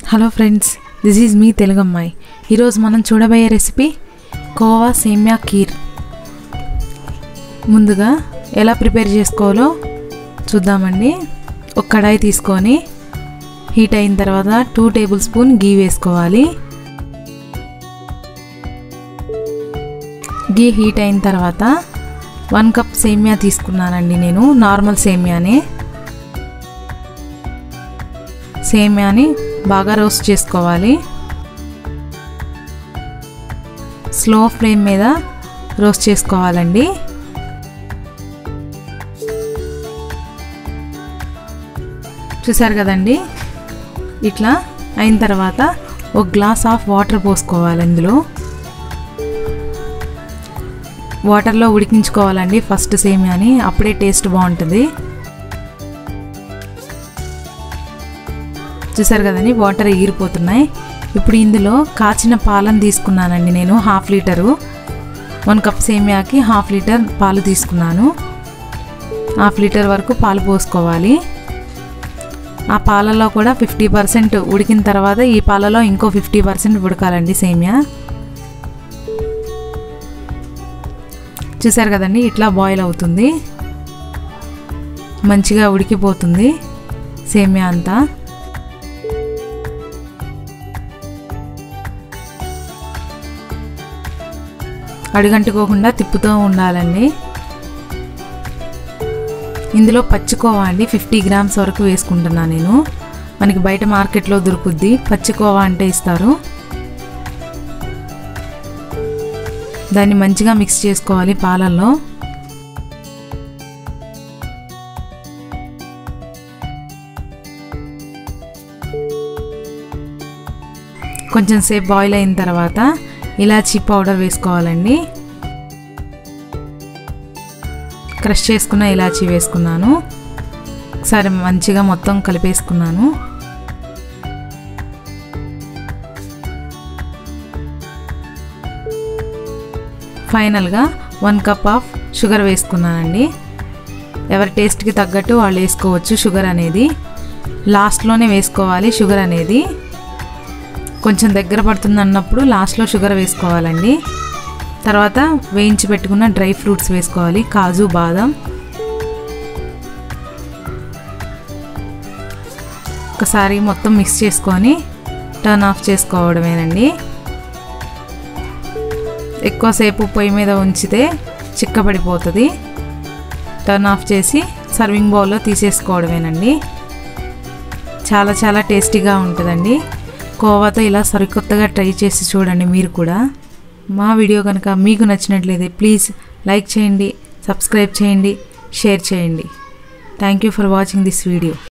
hello friends this is మీ తెలుగమ్మాయి ఈరోజు మనం చూడబోయే రెసిపీ కోవా సేమ్యా కీర్ ముందుగా ఎలా ప్రిపేర్ చేసుకోవాలో చూద్దామండి ఒక కడాయి తీసుకొని హీట్ అయిన తర్వాత టూ టేబుల్ స్పూన్ గీ వేసుకోవాలి గీ హీట్ అయిన తర్వాత వన్ కప్ సేమ్యా తీసుకున్నానండి నేను నార్మల్ సేమ్యానే సేమ్యాని బాగా రోస్ట్ చేసుకోవాలి స్లో ఫ్లేమ్ మీద రోస్ట్ చేసుకోవాలండి చూసారు కదండి ఇట్లా అయిన తర్వాత ఒక గ్లాస్ ఆఫ్ వాటర్ పోసుకోవాలి అందులో వాటర్లో ఉడికించుకోవాలండి ఫస్ట్ సేమియాని అప్పుడే టేస్ట్ బాగుంటుంది చూసారు కదండి వాటర్ ఎగిరిపోతున్నాయి ఇప్పుడు ఇందులో కాచిన పాలను తీసుకున్నానండి నేను హాఫ్ లీటరు వన్ కప్ సేమియాకి హాఫ్ లీటర్ పాలు తీసుకున్నాను హాఫ్ లీటర్ వరకు పాలు పోసుకోవాలి ఆ పాలలో కూడా ఫిఫ్టీ పర్సెంట్ ఉడికిన తర్వాత ఈ పాలలో ఇంకో ఫిఫ్టీ పర్సెంట్ ఉడకాలండి సేమియా చూసారు కదండి ఇట్లా బాయిల్ అవుతుంది మంచిగా ఉడికిపోతుంది సేమియా అంతా అడుగంటుకోకుండా తిప్పుతూ ఉండాలండి ఇందులో పచ్చికోవా అండి ఫిఫ్టీ గ్రామ్స్ వరకు వేసుకుంటున్నాను నేను మనకి బయట మార్కెట్లో దొరుకుద్ది పచ్చికోవా అంటే ఇస్తారు దాన్ని మంచిగా మిక్స్ చేసుకోవాలి పాలల్లో కొంచెం సేపు బాయిల్ అయిన తర్వాత ఇలాచీ పౌడర్ వేసుకోవాలండి క్రష్ చేసుకున్న ఇలాచీ వేసుకున్నాను ఒకసారి మంచిగా మొత్తం కలిపేసుకున్నాను ఫైనల్గా వన్ కప్ ఆఫ్ షుగర్ వేసుకున్నానండి ఎవరి టేస్ట్కి తగ్గట్టు వాళ్ళు వేసుకోవచ్చు షుగర్ అనేది లాస్ట్లోనే వేసుకోవాలి షుగర్ అనేది కొంచెం దగ్గర పడుతుంది అన్నప్పుడు లాస్ట్లో షుగర్ వేసుకోవాలండి తర్వాత వేయించి పెట్టుకున్న డ్రై ఫ్రూట్స్ వేసుకోవాలి కాజు బాదం ఒకసారి మొత్తం మిక్స్ చేసుకొని టర్న్ ఆఫ్ చేసుకోవడమేనండి ఎక్కువసేపు పొయ్యి మీద ఉంచితే చిక్కబడిపోతుంది టర్న్ ఆఫ్ చేసి సర్వింగ్ బౌల్లో తీసేసుకోవడమేనండి చాలా చాలా టేస్టీగా ఉంటుందండి కోవాతో ఇలా సరికొత్తగా ట్రై చేసి చూడండి మీరు కూడా మా వీడియో కనుక మీకు నచ్చినట్లయితే ప్లీజ్ లైక్ చేయండి సబ్స్క్రైబ్ చేయండి షేర్ చేయండి thank you for watching this video